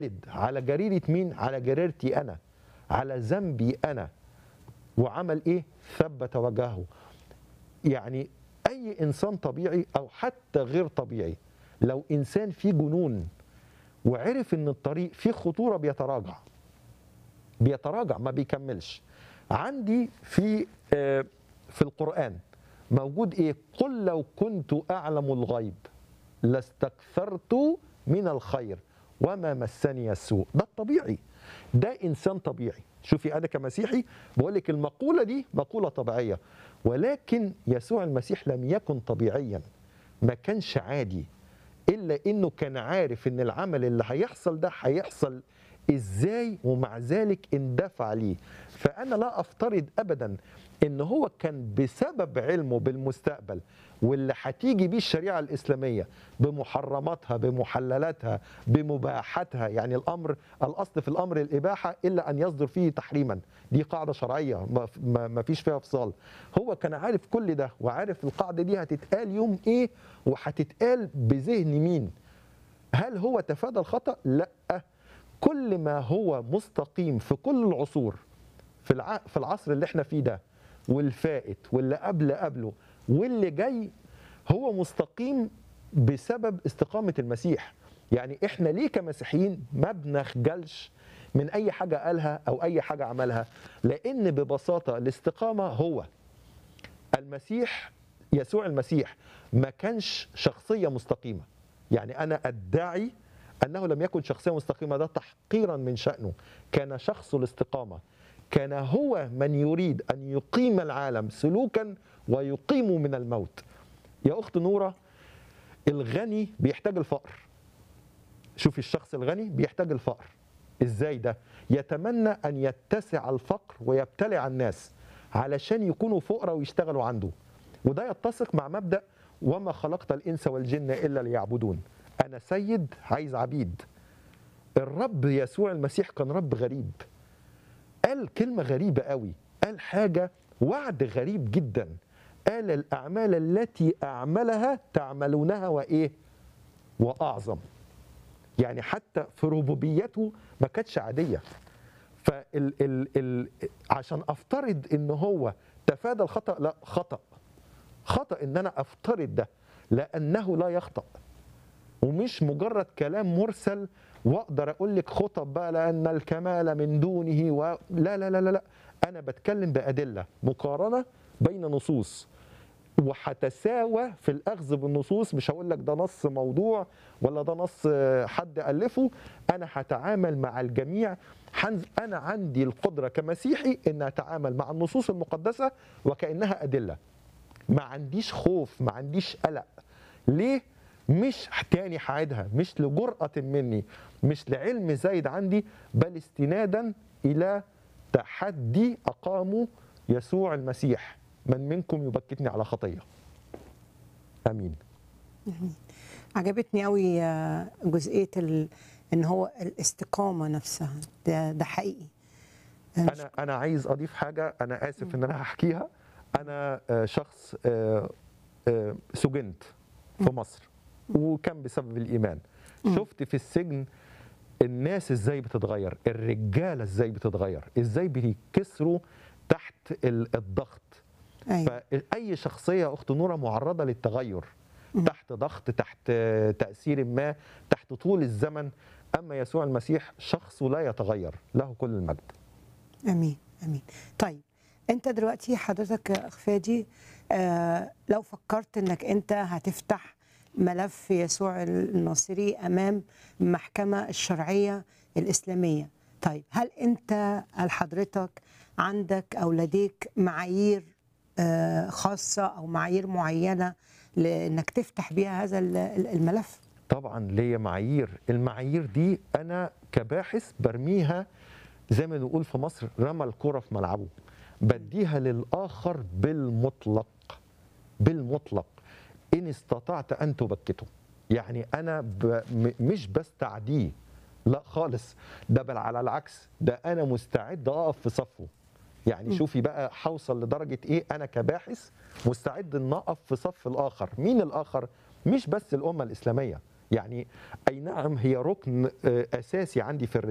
على جريرة مين؟ على جريرتي أنا على ذنبي أنا وعمل إيه؟ ثبت وجهه يعني أي إنسان طبيعي أو حتى غير طبيعي لو إنسان فيه جنون وعرف إن الطريق فيه خطورة بيتراجع بيتراجع ما بيكملش عندي في آه، في القرآن موجود إيه؟ قل لو كنت أعلم الغيب لاستكثرت من الخير وما مسني السوء ده الطبيعي ده انسان طبيعي شوفي انا كمسيحي بقول لك المقوله دي مقوله طبيعيه ولكن يسوع المسيح لم يكن طبيعيا ما كانش عادي الا انه كان عارف ان العمل اللي هيحصل ده هيحصل ازاي ومع ذلك اندفع ليه فانا لا افترض ابدا ان هو كان بسبب علمه بالمستقبل واللي هتيجي بيه الشريعه الاسلاميه بمحرماتها بمحللاتها بمباحاتها يعني الامر الاصل في الامر الاباحه الا ان يصدر فيه تحريما دي قاعده شرعيه ما- ما ما فيش فيها فصال هو كان عارف كل ده وعارف القاعده دي هتتقال يوم ايه وهتتقال بذهن مين هل هو تفادى الخطا لا كل ما هو مستقيم في كل العصور في الع... في العصر اللي احنا فيه ده والفائت واللي قبل قبله واللي جاي هو مستقيم بسبب استقامة المسيح يعني احنا ليه كمسيحيين ما بنخجلش من اي حاجة قالها او اي حاجة عملها لان ببساطة الاستقامة هو المسيح يسوع المسيح ما كانش شخصية مستقيمة يعني أنا أدعي أنه لم يكن شخصية مستقيمة ده تحقيرا من شأنه كان شخص الاستقامة كان هو من يريد أن يقيم العالم سلوكا ويقيم من الموت يا أخت نورة الغني بيحتاج الفقر شوفي الشخص الغني بيحتاج الفقر ازاي ده يتمنى ان يتسع الفقر ويبتلع الناس علشان يكونوا فقراء ويشتغلوا عنده وده يتسق مع مبدا وما خلقت الانس والجن الا ليعبدون انا سيد عايز عبيد الرب يسوع المسيح كان رب غريب قال كلمه غريبه قوي قال حاجه وعد غريب جدا قال الاعمال التي اعملها تعملونها وايه واعظم يعني حتى في ربوبيته ما كانتش عاديه فال ال ال عشان افترض ان هو تفادى الخطا لا خطا خطا ان انا افترض ده لانه لا يخطا ومش مجرد كلام مرسل واقدر اقول لك خطب بقى لان الكمال من دونه و... لا لا لا لا لا انا بتكلم بادله مقارنه بين نصوص وهتساوى في الاخذ بالنصوص مش هقول لك ده نص موضوع ولا ده نص آه، حد الفه انا هتعامل مع الجميع حنز انا عندي القدره كمسيحي ان اتعامل مع النصوص المقدسه وكانها ادله ما عنديش خوف ما عنديش قلق ليه مش تاني هعيدها مش لجرأة مني مش لعلم زايد عندي بل استنادا إلى تحدي أقامه يسوع المسيح من منكم يبكتني على خطية أمين عجبتني قوي آه، جزئيه ال... ان هو الاستقامه نفسها ده, ده حقيقي أنا أنا عايز أضيف حاجة أنا آسف إن أنا هحكيها أنا آه، شخص آه، آه، سجنت في مصر وكان بسبب الإيمان شفت في السجن الناس ازاي بتتغير الرجاله ازاي بتتغير ازاي بيكسروا تحت ال- الضغط ايوه فاي شخصيه يا اخت نوره معرضه للتغير تحت ضغط تحت تاثير ما تحت طول الزمن اما يسوع المسيح شخص لا يتغير له كل المجد امين امين طيب انت دلوقتي حضرتك يا اخ فادي آه لو فكرت انك انت هتفتح ملف يسوع الناصري امام المحكمه الشرعيه الاسلاميه طيب هل انت هل حضرتك عندك او لديك معايير آه خاصه او معايير معينه لانك تفتح بيها هذا ال- ال- الملف طبعا ليا معايير المعايير دي انا كباحث برميها زي ما نقول في مصر رمى الكرة في ملعبه بديها للآخر بالمطلق بالمطلق إن استطعت أن تبكته يعني أنا ب... م- مش بستعديه لا خالص ده بل على العكس ده أنا مستعد أقف في صفه يعني شوفي بقى هوصل لدرجة إيه أنا كباحث مستعد أن أقف في صف الآخر مين الآخر؟ مش بس الأمة الإسلامية يعني اي نعم هي ركن آه، اساسي عندي في